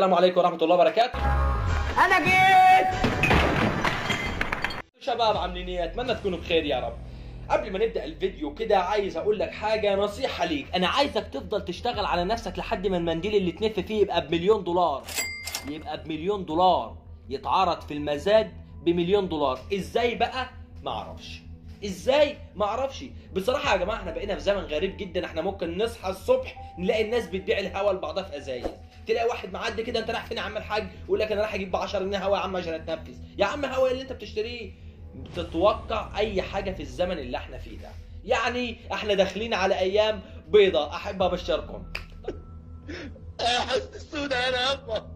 السلام عليكم ورحمه الله وبركاته انا جيت شباب عاملين ايه اتمنى تكونوا بخير يا رب قبل ما نبدا الفيديو كده عايز اقول لك حاجه نصيحه ليك انا عايزك تفضل تشتغل على نفسك لحد ما المنديل اللي تنف فيه يبقى بمليون دولار يبقى بمليون دولار يتعرض في المزاد بمليون دولار ازاي بقى ما اعرفش ازاي ما اعرفش بصراحه يا جماعه احنا بقينا في زمن غريب جدا احنا ممكن نصحى الصبح نلاقي الناس بتبيع الهوا لبعضها في ازايز تلاقي واحد معدي كده انت رايح فين يا عم الحاج يقول لك انا رايح اجيب ب 10 جنيه هوا يا عم عشان اتنفس يا عم هوا اللي انت بتشتريه تتوقع اي حاجه في الزمن اللي احنا فيه ده يعني احنا داخلين على ايام بيضة احب ابشركم حسسونا انا يابا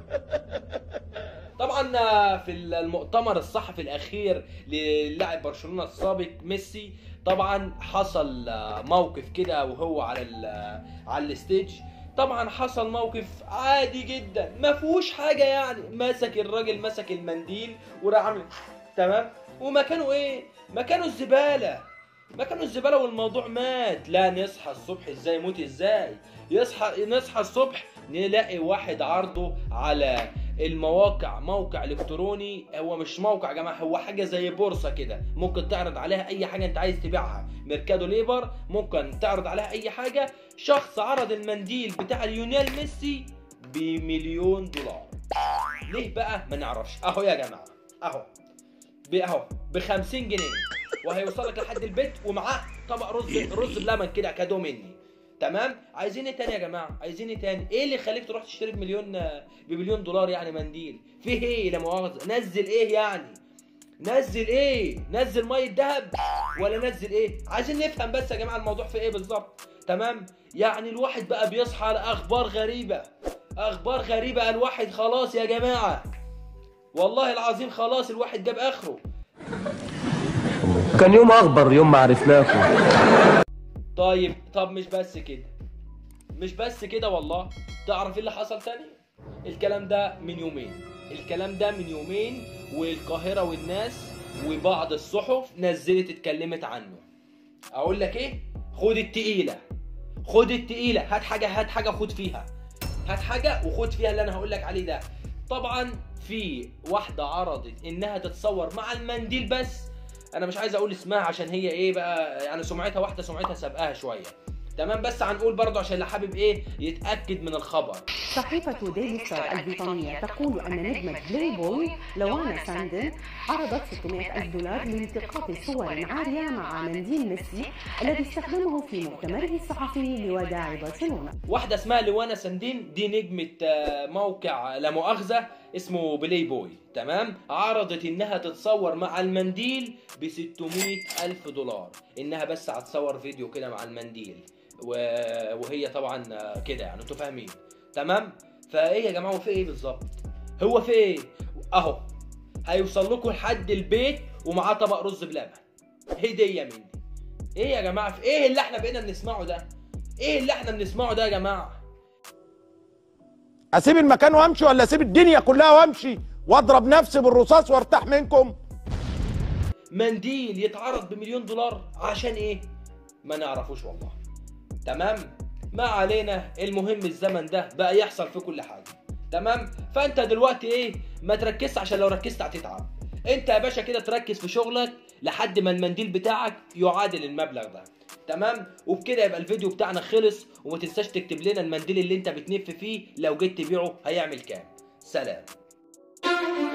طبعا في المؤتمر الصحفي الاخير للاعب برشلونه السابق ميسي طبعا حصل موقف كده وهو على ال- على الستيج طبعا حصل موقف عادي جدا ما فيهوش حاجه يعني مسك الراجل مسك المنديل وراح عامل تمام ومكانه ايه مكانه الزباله مكانه الزباله والموضوع مات لا نصحى الصبح ازاي موت ازاي يصحى نصحى الصبح نلاقي واحد عرضه على المواقع موقع الكتروني هو مش موقع يا جماعه هو حاجه زي بورصه كده ممكن تعرض عليها اي حاجه انت عايز تبيعها ميركادو ليبر ممكن تعرض عليها اي حاجه شخص عرض المنديل بتاع ليونيل ميسي بمليون دولار ليه بقى ما نعرفش اهو يا جماعه اهو ب- اهو ب 50 جنيه وهيوصلك لحد البيت ومعاه طبق رز رز بلبن كده كادو مني تمام عايزين ايه تاني يا جماعه عايزين ايه تاني ايه اللي يخليك تروح تشتري بمليون بمليون دولار يعني منديل فيه ايه لا مؤاخذه نزل ايه يعني نزل ايه نزل ميه دهب ولا نزل ايه عايزين نفهم بس يا جماعه الموضوع في ايه بالظبط تمام يعني الواحد بقى بيصحى على اخبار غريبه اخبار غريبه الواحد خلاص يا جماعه والله العظيم خلاص الواحد جاب اخره كان يوم اخبر يوم ما عرفناكم طيب طب مش بس كده مش بس كده والله تعرف ايه اللي حصل تاني الكلام ده من يومين الكلام ده من يومين والقاهرة والناس وبعض الصحف نزلت اتكلمت عنه اقول لك ايه خد التقيلة خد التقيلة هات حاجة هات حاجة خد فيها هات حاجة وخد فيها اللي انا هقول لك عليه ده طبعا في واحدة عرضت انها تتصور مع المنديل بس انا مش عايز اقول اسمها عشان هي ايه بقى يعني سمعتها واحده سمعتها سابقاها شويه تمام بس هنقول برضه عشان اللي حابب ايه يتاكد من الخبر صحيفة ديلي ستار البريطانية تقول أن نجمة بلاي بوي لوانا ساندن عرضت 600 ألف دولار لالتقاط صور عارية مع منديل ميسي الذي استخدمه في مؤتمره الصحفي لوداع برشلونة واحده اسمها لوانا سندين دي نجمه آه، موقع لا مؤاخذه اسمه بلاي بوي تمام عرضت انها تتصور مع المنديل ب 600 الف دولار انها بس هتصور فيديو كده مع المنديل و... وهي طبعا آه، كده يعني انتوا فاهمين تمام فايه يا جماعه هو في ايه بالظبط هو في ايه اهو هيوصل لكم لحد البيت ومعاه طبق رز بلبن هديه مني ايه يا جماعه في ايه اللي احنا بقينا بنسمعه ده ايه اللي احنا بنسمعه ده يا جماعه اسيب المكان وامشي ولا اسيب الدنيا كلها وامشي واضرب نفسي بالرصاص وارتاح منكم منديل يتعرض بمليون دولار عشان ايه ما نعرفوش والله تمام ما علينا المهم الزمن ده بقى يحصل في كل حاجه تمام فانت دلوقتي ايه ما تركزش عشان لو ركزت هتتعب انت يا باشا كده تركز في شغلك لحد ما المنديل بتاعك يعادل المبلغ ده تمام وبكده يبقى الفيديو بتاعنا خلص وما تنساش تكتب لنا المنديل اللي انت بتنف فيه لو جيت تبيعه هيعمل كام سلام